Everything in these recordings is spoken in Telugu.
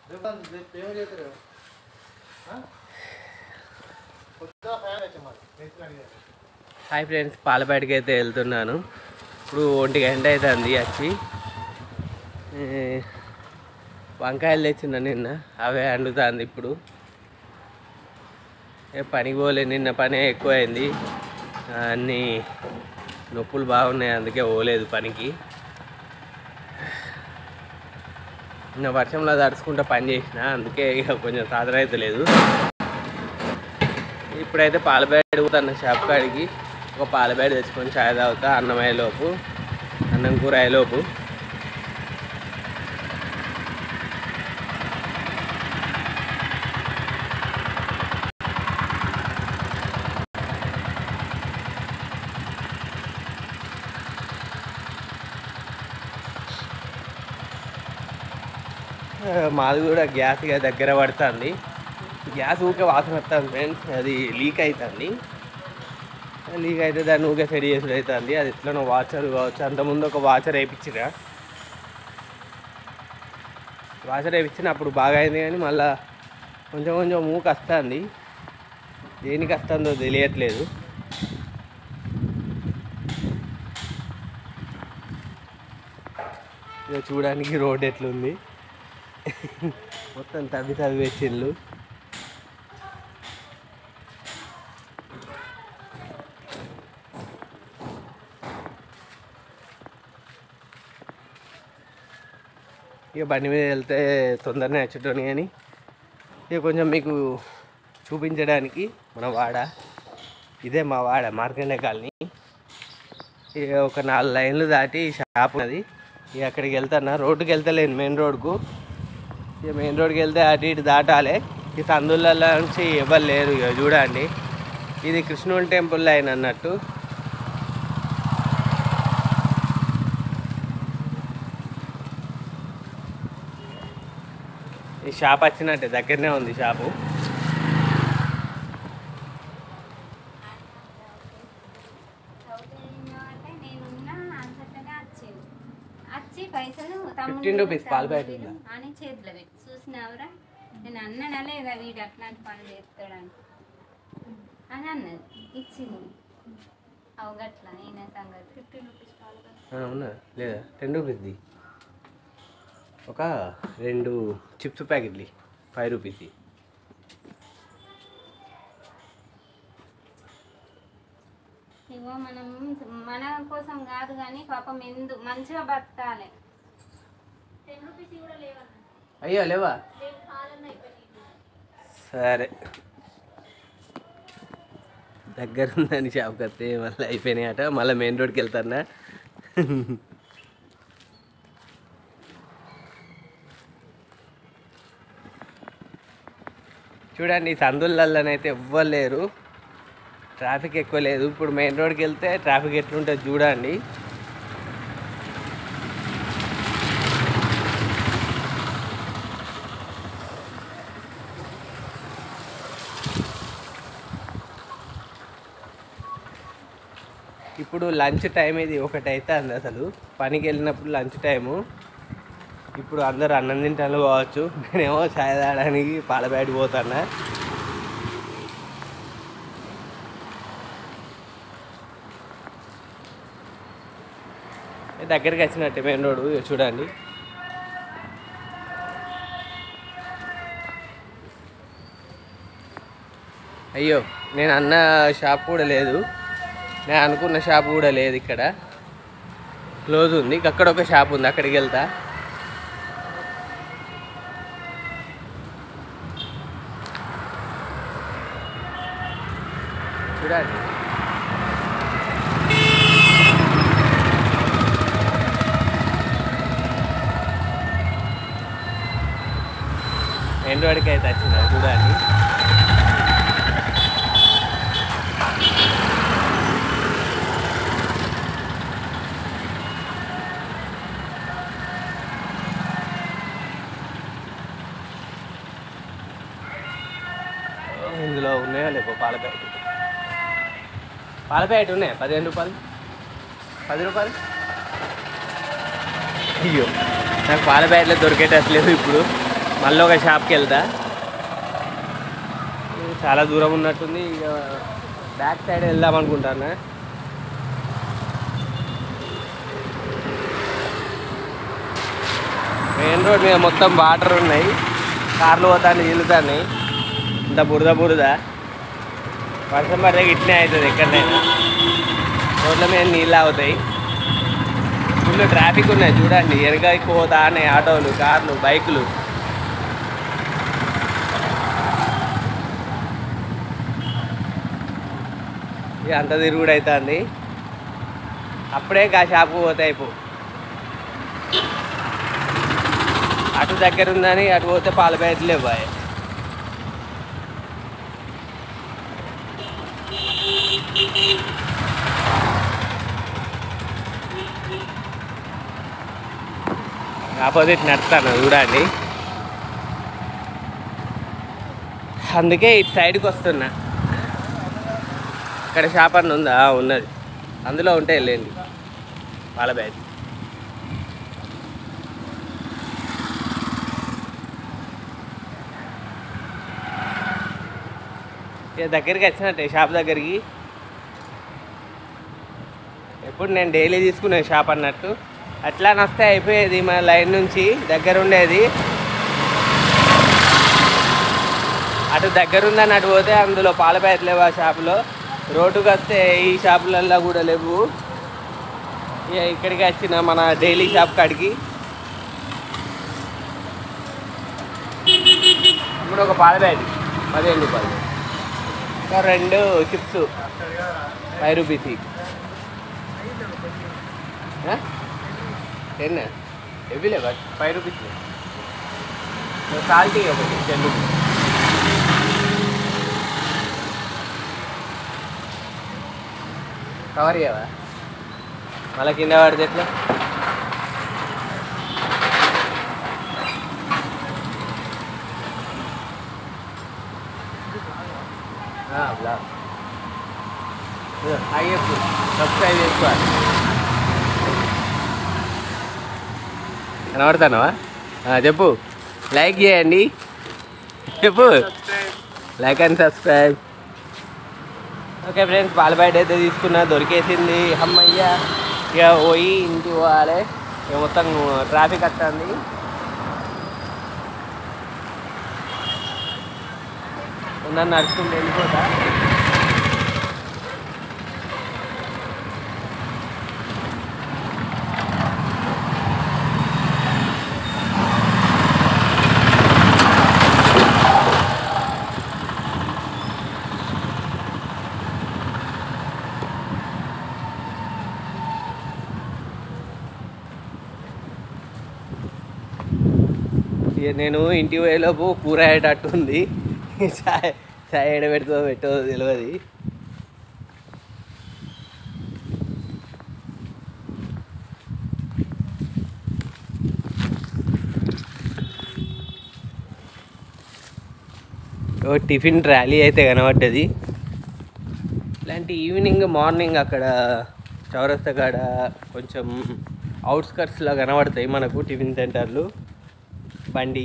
ఏం చేస్తారు కొత్తగా ఫ్యాన్ వచ్చారు మేస్త్రి అడిగారు హాయ్ ఫ్రెండ్స్ పాలపేటకి అయితే వెళ్తున్నాను ఇప్పుడు ఒంటి గంట అవుతుంది వచ్చి ఏ, వంకాయలు తెచ్చిన నిన్న అవే వండుతుంది ఇప్పుడు ఏ పనికి పోలే నిన్న పనే ఎక్కువైంది అన్నీ నొప్పులు బాగున్నాయి అందుకే పోలేదు పనికి నిన్న వర్షంలో తడుచుకుంటూ పని చేసిన అందుకే ఇక కొంచెం సాధన అయితే లేదు ఇప్పుడైతే పాలబేడ పోతాను షాప్ కాడికి ఒక పాలబేడ తెచ్చుకొని చాయ్ తాగుతా అన్నం అయ్యేలోపు అన్నం కూర అయ్యేలోపు ఆ, మాది కూడా గ్యాస్ ఇక దగ్గర పడుతుంది గ్యాస్ ఊకే వాసన వస్తుంది ఫ్రెండ్స్ అది లీక్ అవుతుంది లీక్ అయితే దాన్ని ఊకే సెట్ చేసుడు అవుతుంది అది ఎట్లనో వాచర్ కావచ్చు అంతకుముందు ఒక వాచర్ వేయించిన వాచర్ వేయించిన అప్పుడు బాగా అయింది కానీ మళ్ళా కొంచెం కొంచెం మూక వస్తుంది దేనికి వస్తుందో తెలియట్లేదు ఇక చూడడానికి రోడ్ ఎట్లుంది మొత్తం తవ్వి తవ్వి వేసిండ్లు ఇక బండి మీద వెళ్తే తొందరనే వచ్చేటోని కానీ ఇక కొంచెం మీకు చూపించడానికి మన వాడ ఇదే మా వాడ మార్కండే కాలనీ ఇక ఒక నాలుగు లైన్లు దాటి షాప్ ఉన్నది ఇక అక్కడికి వెళ్తాను రోడ్డుకి వెళ్తలేను మెయిన్ రోడ్కు ఇక మెయిన్ రోడ్కి వెళ్తే అటు ఇటు దాటాలి ఈ సందులలో నుంచి ఎవరు లేరు ఇక చూడండి ఇది కృష్ణుని టెంపుల్ లైన్ అన్నట్టు ఈ షాప్ వచ్చినట్టే దగ్గరనే ఉంది షాపు అంటే నేనున్నా అంతటనే వచ్చింది వచ్చి పైసలు 15 rupees పాలు ప్యాకెట్ ఉందా? అని చేతిలో పెట్టి చూసినావురా నేను అన్నానా లేదా వీడు అట్లాంటి పని చేస్తాడని అని అన్నది ఇచ్చింది అవగట్ల ఈయన సంగతి ఫిఫ్టీన్ రూపీస్ పాలు ప్యాకెట్. ఆ, అవునా లేదా టెన్ రూపీస్ది ఒక రెండు చిప్స్ ప్యాకెట్లు ఫైవ్ రూపీస్ ఇగో మనం మన కోసం కాదు కానీ పాపం ఎందు మంచిగా బతకాలి టెన్ రూపీస్ కూడా లేవన్నా అయ్యో లేవా సరే దగ్గర ఉందని షాప్కి వస్తే మళ్ళీ అయిపోయినాయట మళ్ళీ మెయిన్ రోడ్కి వెళ్తానా చూడండి ఈ సందులలోనైతే ఎవ్వరు లేరు ట్రాఫిక్ ఎక్కువ లేదు ఇప్పుడు మెయిన్ రోడ్కి వెళ్తే ట్రాఫిక్ ఎట్లుంటుంది చూడండి ఇప్పుడు లంచ్ టైం ఇది ఒకటి అవుతుంది అసలు పనికి వెళ్ళినప్పుడు లంచ్ టైము ఇప్పుడు అందరు అన్నం తింటాను పోవచ్చు నేనేమో చాయ్ తాగడానికి పాలబయట పోతానా దగ్గరికి వచ్చినట్టే మెయిన్ రోడ్ చూడండి అయ్యో నేను అన్న షాప్ కూడా లేదు నేను అనుకున్న షాప్ కూడా లేదు ఇక్కడ క్లోజ్ ఉంది అక్కడ ఒక షాప్ ఉంది అక్కడికి వెళ్తా చూడండి మెయిన్ రోడ్కి అయితే వచ్చిందా చూడండి ఇందులో ఉన్నాయా లేవో పాల ప్యాకెట్ పాల ప్యాకెట్ ఉన్నాయా పదిహేను రూపాయలు పది రూపాయలు అయ్యో నాకు పాల ప్యాకెట్లు దొరికేటట్లేదు ఇప్పుడు మళ్ళీ ఒక షాప్కి వెళ్తా ఇది చాలా దూరం ఉన్నట్టుంది ఇక బ్యాక్ సైడ్ వెళ్దాం అనుకుంటానా మెయిన్ రోడ్ మీద మొత్తం వాటర్ ఉన్నాయి కార్లు పోతాను వీలుతాయి ఇంత బురద బురద వర్షం పడితే ఇట్నే అవుతుంది ఎక్కడైనా రోడ్ల మీద నీళ్ళు అవుతాయి ఫుల్ ట్రాఫిక్ ఉన్నాయి చూడండి వెనక పోతా అనే ఆటోలు కార్లు బైకులు ఇక అంత తిరుగుడు అవుతుంది అప్పుడే గా షాప్కి పోతే అయిపో అటు దగ్గర ఉందని అటు పోతే పాల ప్యాకెట్లు ఇవ్వాలి ఆపోజిట్ నడుస్తాను చూడండి అందుకే ఇటు సైడ్కి వస్తున్నా ఇక్కడ షాప్ అన్న ఉందా ఆ, ఉన్నది అందులో ఉంటే వెళ్ళండి పాల బ్యాగ్ ఇక దగ్గరికి వచ్చినట్టే షాప్ దగ్గరికి ఎప్పుడు నేను డైలీ తీసుకునే షాప్ అన్నట్టు అట్లా నస్తే అయిపోయేది మన లైన్ నుంచి దగ్గర ఉండేది అటు దగ్గర ఉందని అటు పోతే అందులో పాల ప్యాకెట్ లేవు ఆ షాపులో రోడ్డుకి వస్తే ఈ షాపులల్లో కూడా లేవు ఇక ఇక్కడికి వచ్చిన మన డైలీ షాప్ కాడికి ఇప్పుడు ఒక పాల ప్యాకెట్ పదిహేను రూపాయలు ఇంకా రెండు చిప్స్ ఫైవ్ రూపీస్ టెన్ ఎవ్విలే బట్ ఫైవ్ రూపీస్ సాల్టీ ఒకటి టెన్ రూపీస్ కవర్ చేయవా మళ్ళీ కింద పడితే ఎట్లా బ్లాక్ అయ్యప్పు సబ్స్క్రైబ్ చేసుకోవాలి కనబడతానవా ఆ, చెప్పు లైక్ చేయండి చెప్పు like and subscribe okay friends పాల బయట అయితే తీసుకున్నా దొరికేసింది అమ్మయ్య ఇక పోయి ఇంటికి పోవాలి ఇక మొత్తం ట్రాఫిక్ వస్తుంది నన్ను నడుచుకుంటూ వెళ్ళిపోతా ఇక నేను ఇంటికి పోయేలోపు కూర అయ్యేటట్టు ఉంది చాయ్ చాయ్ ఎడ పెడుతుందో పెట్టదో తెలియదు ఓ టిఫిన్ ర్యాలీ అయితే కనబడ్డది ఇలాంటి ఈవినింగ్ మార్నింగ్ అక్కడ చౌరస్తా కాడ కొంచెం అవుట్స్కట్స్లో కనబడతాయి మనకు టిఫిన్ సెంటర్లు బండి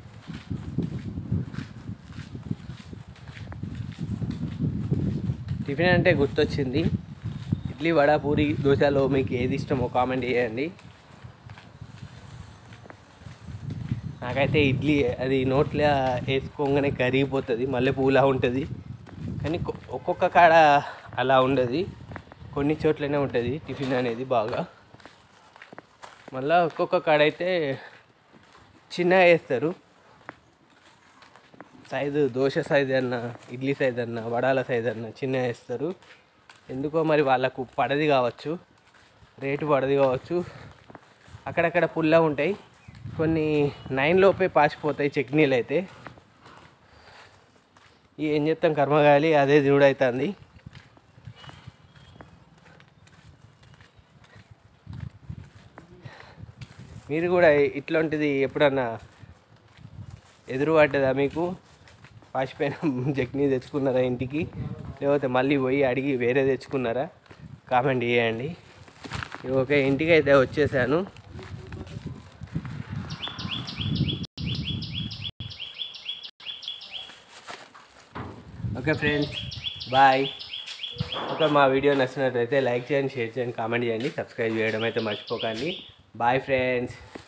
టిఫిన్ అంటే గుర్తొచ్చింది ఇడ్లీ వడ పూరి దోశలో మీకు ఏది ఇష్టమో కామెంట్ చేయండి నాకైతే ఇడ్లీ అది నోట్లో వేసుకోగానే కరిగిపోతుంది మళ్ళీ పూలా ఉంటుంది కానీ కొ- ఒక్కొక్క కాడ అలా ఉండదు కొన్ని చోట్లనే ఉంటుంది టిఫిన్ అనేది బాగా మళ్ళీ ఒక్కొక్క కాడ అయితే చిన్నగా వేస్తారు సైజు దోశ సైజ్ అన్న ఇడ్లీ సైజ్ అన్న వడాల సైజ్ అన్న చిన్న వేస్తారు ఎందుకో మరి వాళ్ళకు పడది కావచ్చు రేటు పడది కావచ్చు అక్కడక్కడ పుల్ల ఉంటాయి కొన్ని నైన్ లోపే పాసిపోతాయి చట్నీలు అయితే ఈ ఏం చేస్తాం కర్మగాలి అదే అవుతుంది మీరు కూడా ఇట్లాంటిది ఎప్పుడన్నా ఎదురు పడ్డదా మీకు పాసిపోయిన చట్నీ తెచ్చుకున్నారా ఇంటికి లేకపోతే మళ్ళీ పోయి అడిగి వేరే తెచ్చుకున్నారా కామెంట్ చేయండి ఓకే ఇంటికి అయితే వచ్చేసాను ఓకే ఫ్రెండ్స్ బాయ్ ఓకే మా వీడియో నచ్చినట్లయితే లైక్ చేయండి షేర్ చేయండి కామెంట్ చేయండి సబ్స్క్రైబ్ చేయడం అయితే మర్చిపోకండి బాయ్ ఫ్రెండ్స్